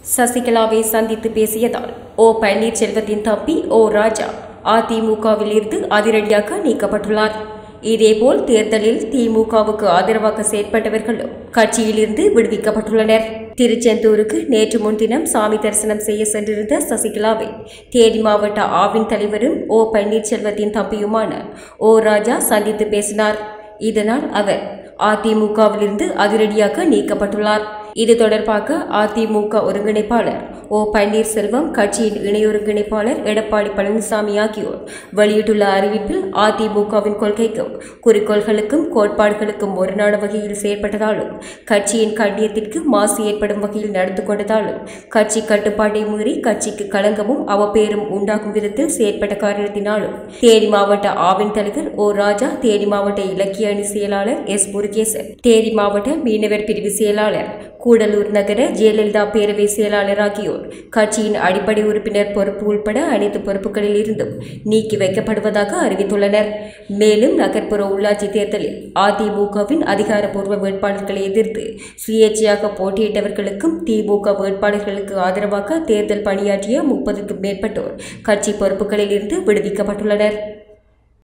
சசிகலாவை சந்தித்து பேசியதால் ஓ பன்னீர்செல்வத்தின் தம்பி ஓ ராஜா அதிமுகவில் இருந்து அதிரடியாக நீக்கப்பட்டுள்ளார் இதேபோல் தேர்தலில் திமுகவுக்கு ஆதரவாக செயற்பட்டவர்களும் கட்சியிலிருந்து விடுவிக்கப்பட்டுள்ளனர் திருச்செந்தூருக்கு நேற்று முன்தினம் சாமி தரிசனம் செய்ய சென்றிருந்த சசிகலாவை தேனி மாவட்ட ஆவின் தலைவரும் ஓ பன்னீர்செல்வத்தின் தம்பியுமான ஓ ராஜா சந்தித்து பேசினார் இதனால் அவர் அதிமுகவிலிருந்து அதிரடியாக நீக்கப்பட்டுள்ளார் இது தொடர்பாக அதிமுக ஒருங்கிணைப்பாளர் ஓ பன்னீர்செல்வம் கட்சியின் இணை ஒருங்கிணைப்பாளர் எடப்பாடி பழனிசாமி ஆகியோர் வெளியிட்டுள்ள அறிவிப்பில் அதிமுகவின் கொள்கைக்கும் குறிக்கோள்களுக்கும் கோட்பாடுகளுக்கும் முரணான வகையில் செயற்பட்டதாலும் கட்சியின் கண்ணியத்திற்கு மாசு ஏற்படும் வகையில் நடந்து கொண்டதாலும் கட்சி கட்டுப்பாட்டை மீறி கட்சிக்கு களங்கமும் அவப்பேரும் உண்டாகும் விதத்தில் செயற்பட்ட காரணத்தினாலும் தேனி மாவட்ட ஆவின் தலைவர் ஓ ராஜா தேனி மாவட்ட இலக்கிய அணி செயலாளர் எஸ் முருகேசன் தேனி மாவட்ட மீனவர் பிரிவு செயலாளர் கூடலூர் நகர ஜெயலலிதா பேரவை செயலாளர் ஆகியோர் கட்சியின் அடிப்படை உறுப்பினர் பொறுப்பு உட்பட அனைத்து பொறுப்புகளில் இருந்தும் நீக்கி வைக்கப்படுவதாக அறிவித்துள்ளனர் மேலும் நகர்ப்புற உள்ளாட்சி தேர்தலில் அதிமுகவின் அதிகாரப்பூர்வ வேட்பாளர்களை எதிர்த்து சுயேட்சையாக போட்டியிட்டவர்களுக்கும் திமுக வேட்பாளர்களுக்கு ஆதரவாக தேர்தல் பணியாற்றிய முப்பதுக்கும் மேற்பட்டோர் கட்சி பொறுப்புகளில் இருந்து விடுவிக்கப்பட்டுள்ளனர்